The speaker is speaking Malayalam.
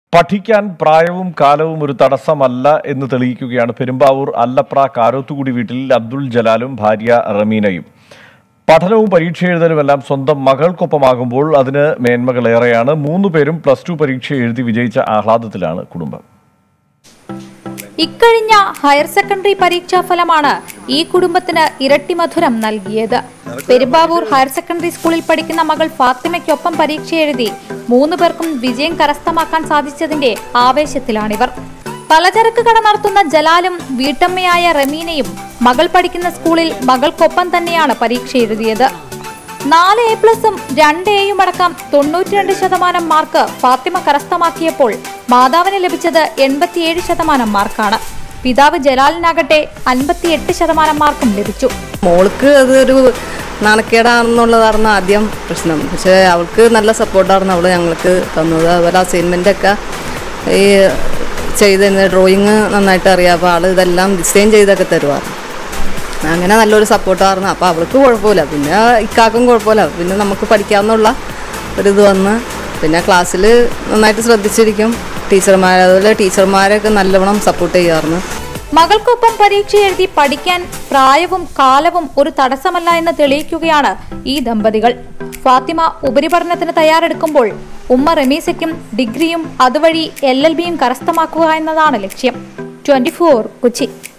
പഠിക്കാൻ പ്രായവും കാലവും ഒരു തടസ്സമല്ല എന്ന് തെളിയിക്കുകയാണ് പെരുമ്പാവൂർ അല്ലപ്ര കാരോത്തുകുടി വീട്ടിൽ അബ്ദുൾ ജലാലും ഭാര്യ റമീനയും പഠനവും പരീക്ഷ എഴുതലുമെല്ലാം സ്വന്തം മകൾക്കൊപ്പമാകുമ്പോൾ അതിന് മേന്മകളേറെയാണ് മൂന്ന് പേരും പ്ലസ് ടു പരീക്ഷ എഴുതി വിജയിച്ച ആഹ്ലാദത്തിലാണ് കുടുംബം ഇക്കഴിഞ്ഞ ഹയർ സെക്കൻഡറി പരീക്ഷാ ഫലമാണ് ഈ കുടുംബത്തിന് ഇരട്ടി മധുരം നൽകിയത് പെരുമ്പാവൂർ ഹയർ സെക്കൻഡറി സ്കൂളിൽ പഠിക്കുന്ന മകൾ ഫാത്തിമയ്ക്കൊപ്പം പരീക്ഷ എഴുതി മൂന്ന് പേർക്കും വിജയം കരസ്ഥമാക്കാൻ സാധിച്ചതിന്റെ ആവേശത്തിലാണിവർ പലചരക്ക് കട നടത്തുന്ന ജലാലും വീട്ടമ്മയായ റമീനയും മകൾ പഠിക്കുന്ന സ്കൂളിൽ മകൾക്കൊപ്പം തന്നെയാണ് പരീക്ഷ എഴുതിയത് നാല് എ പ്ലസും രണ്ട് എയും അടക്കം തൊണ്ണൂറ്റിരണ്ട് ശതമാനം മാർക്ക് ഫാത്തിമ കരസ്ഥമാക്കിയപ്പോൾ മാതാവിന് ലഭിച്ചത് എൺപത്തിയേഴ് ശതമാനം മാർക്കാണ് പിതാവ് ജലാലിനാകട്ടെ അൻപത്തിയെട്ട് ശതമാനം മാർക്കും ലഭിച്ചു മോൾക്ക് അതൊരു നാണക്കേടാണെന്നുള്ളതായിരുന്നു ആദ്യം പ്രശ്നം പക്ഷേ അവൾക്ക് നല്ല സപ്പോർട്ടായിരുന്നു അവൾ ഞങ്ങൾക്ക് തന്നത് അതുപോലെ അസൈൻമെൻ്റ് ഒക്കെ ഈ ചെയ്ത് ഡ്രോയിങ് നന്നായിട്ട് അറിയാം അപ്പോൾ ആൾ ഇതെല്ലാം ഡിസൈൻ ചെയ്തൊക്കെ തരുമായിരുന്നു അങ്ങനെ നല്ലൊരു സപ്പോർട്ടായിരുന്നു അപ്പോൾ അവൾക്ക് കുഴപ്പമില്ല പിന്നെ ഇക്കാക്കും കുഴപ്പമില്ല പിന്നെ നമുക്ക് പഠിക്കാമെന്നുള്ള ഒരിത് വന്ന് പിന്നെ ക്ലാസ്സിൽ നന്നായിട്ട് ശ്രദ്ധിച്ചിരിക്കും ടീച്ചർമാർ അതുപോലെ ടീച്ചർമാരൊക്കെ നല്ലവണ്ണം സപ്പോർട്ട് ചെയ്യാറുണ്ട് മകൾക്കൊപ്പം പരീക്ഷ എഴുതി പഠിക്കാൻ പ്രായവും കാലവും ഒരു തടസ്സമല്ല എന്ന് തെളിയിക്കുകയാണ് ഈ ദമ്പതികൾ ഫാത്തിമ ഉപരിപഠനത്തിന് തയ്യാറെടുക്കുമ്പോൾ ഉമ്മ റമീസയ്ക്കും ഡിഗ്രിയും അതുവഴി എൽ എൽ ബിയും കരസ്ഥമാക്കുക എന്നതാണ് ലക്ഷ്യം ട്വന്റി കൊച്ചി